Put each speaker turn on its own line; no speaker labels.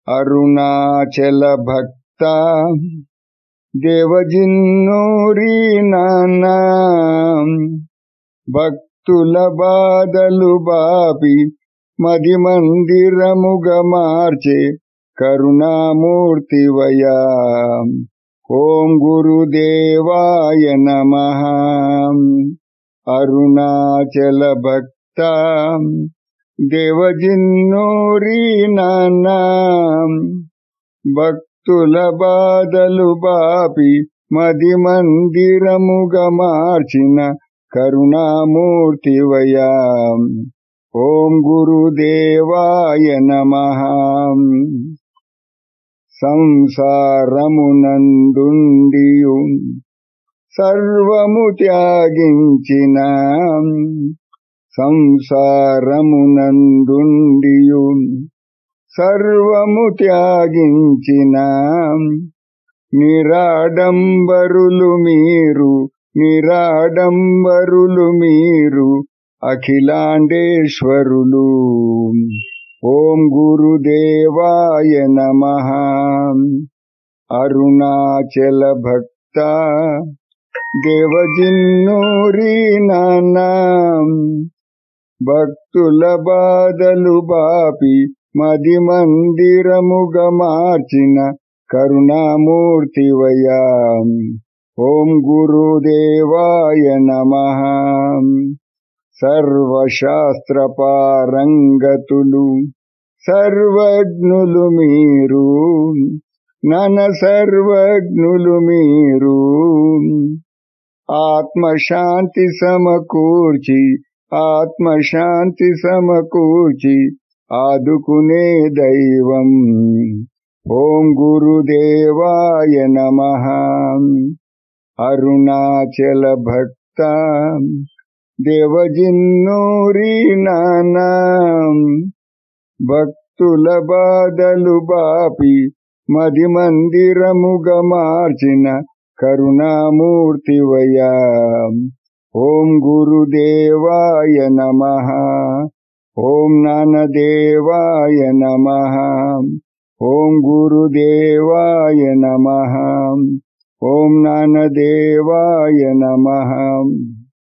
అరుణాచల భక్త దేవజిన్నూరి నానా భక్తుల బాధలు బాపి మది మందిరముగ మార్చే కరుణామూర్తివయా ఓం గురుదేవాయ నమ అరుణాచల భక్త దేవజిన్నూరి నానా భక్తుల బాధలు బాపి మది మందిరముగ మార్చిన కరుణామూర్తివయా ఓం గురుదేవాయ నమ సంసారమునందుండియు సర్వము త్యాగించిన సంసారమునందుండియు సర్వము త్యాగించిన నిరాడంబరులు మీరు నిరాడంబరులు మీరు అఖిలాండేశ్వరులు ఓం గురుదేవాయ నమ అరుణాచల భక్త దేవజిన్నూరి నానా భక్తుల బాధలు బాపి మది మందిరముగ మార్చిన కరుణామూర్తివయా ఓం గురుదేవాయ నమ సర్వశాస్త్ర పారంగతులు సర్వజ్ఞులు మీరు నన సర్వజ్ఞులు మీరు ఆత్మశాంతి సమకూర్చి ఆత్మశాంతి సమకూర్చి ఆదుకునే దైవం ఓం గురుదేవాయ నమ అరుణాచల భక్త దేవజిన్నూరి నానా భక్తుల బాధలు బాపి మది మందిరముగ మార్చిన కరుణామూర్తివయా ఓం గురుదేవాయ నమ ఓం నానదేవాయ నమ ఓం గురుదేవాయ నమ ఓం నానదేవాయ నమ